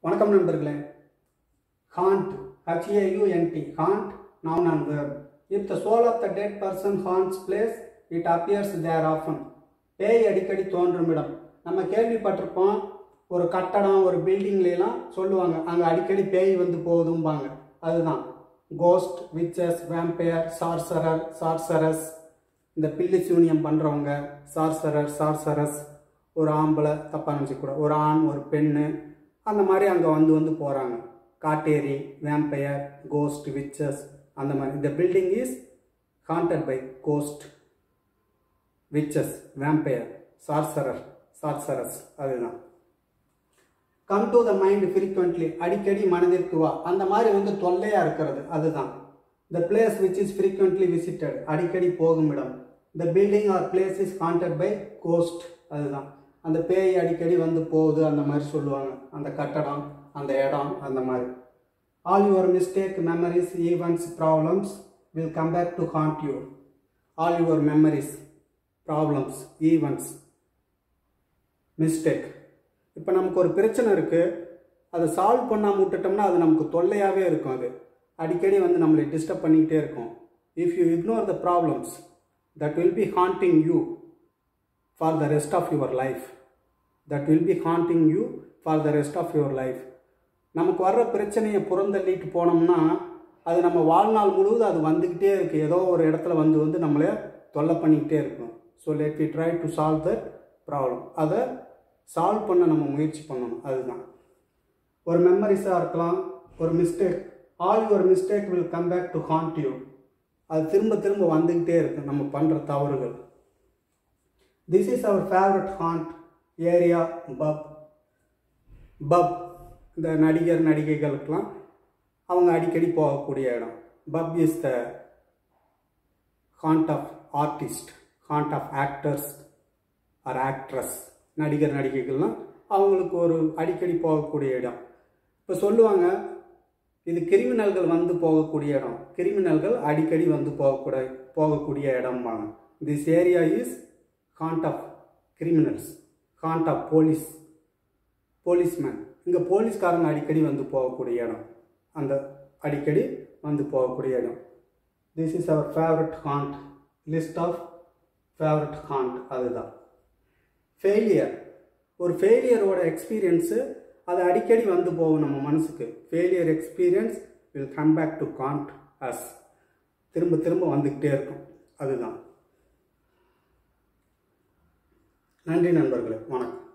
வணக்கம் நண்பர்களே haunt H A U N T haunt noun and verb if the soul of the dead person haunts place it appears there often பேய் அடிக்கடி தோன்றும் இடம் நம்ம கேள்விப்பட்டிருப்போம் ஒரு கட்டடம் ஒரு பில்டிங்லாம் சொல்லுவாங்க அங்கே அடிக்கடி பேய் வந்து போகுதும்பாங்க அதுதான் ghost witches vampire sorcerer sorceress இந்த பில்லி சூனியம் பண்ணுறவங்க சார்சரர் சார்சரஸ் ஒரு ஆம்பளை தப்பாக நினச்சிக்கூட ஒரு ஆண் ஒரு பெண்ணு அந்த மாதிரி அங்கே வந்து வந்து போகிறாங்க காட்டேரி வேம்பயர் கோஸ்ட் விச்சஸ் அந்த மாதிரி இந்த building is haunted by ghost witches vampire sorcerer sorceress அதுதான் come to the mind frequently அடிக்கடி மனதிற்கு வா அந்த மாதிரி வந்து தொல்லையாக இருக்கிறது அதுதான் the place which is frequently visited அடிக்கடி போகும் இடம் the building or place is haunted by ghost அதுதான் அந்த பேய் அடிக்கடி வந்து போகுது அந்த மாதிரி சொல்லுவாங்க அந்த கட்டடம் அந்த இடம் அந்த மாதிரி all your mistake memories events problems will come back to haunt you all your memories problems events mistake இப்போ நமக்கு ஒரு பிரச்சனை இருக்குது அதை சால்வ் பண்ணாமல் விட்டுட்டோம்னா அது நமக்கு தொல்லையாகவே இருக்கும் அது அடிக்கடி வந்து நம்மளை டிஸ்டர்ப் பண்ணிக்கிட்டே இருக்கும் if you ignore the problems that will be haunting you for the rest of your life that will be haunting you for the rest of your life நமக்கு வர்ற பிரச்சனையை புறந்தள்ளிட்டு போனோம்னா அது நம்ம வாழ்நாள் முழுவதும் அது வந்துக்கிட்டே இருக்குது ஏதோ ஒரு இடத்துல வந்து வந்து நம்மளை தொல்லை பண்ணிக்கிட்டே இருக்கும் so let we try to solve that problem அதை சால்வ் பண்ண நம்ம முயற்சி பண்ணணும் அதுதான் ஒரு மெமரிஸாக இருக்கலாம் ஒரு mistake all your mistake will come back to haunt you அது திரும்ப திரும்ப வந்துக்கிட்டே இருக்கு நம்ம பண்ணுற தவறுகள் this is our favourite haunt area pub pub இந்த நடிகர் நடிகைகளுக்கெல்லாம் அவங்க அடிக்கடி போகக்கூடிய இடம் pub is the haunt of artist haunt of actors or actress நடிகர் நடிகைகள்லாம் அவங்களுக்கு ஒரு அடிக்கடி போகக்கூடிய இடம் இப்போ சொல்லுவாங்க இது கிரிமினல்கள் வந்து போகக்கூடிய இடம் கிரிமினல்கள் அடிக்கடி வந்து போகக்கூடிய போகக்கூடிய இடம்பாங்க this area is haunt of criminals haunt of police policeman இங்கே போலீஸ்காரங்க அடிக்கடி வந்து போகக்கூடிய இடம் அந்த அடிக்கடி வந்து போகக்கூடிய இடம் this is our favourite haunt list of favourite haunt அதுதான் ஃபெயிலியர் ஒரு ஃபெயிலியரோட எக்ஸ்பீரியன்ஸு அது அடிக்கடி வந்து போகும் நம்ம மனசுக்கு failure experience will come back to haunt us திரும்ப திரும்ப வந்துக்கிட்டே இருக்கும் அதுதான் நன்றி நண்பர்களே வணக்கம்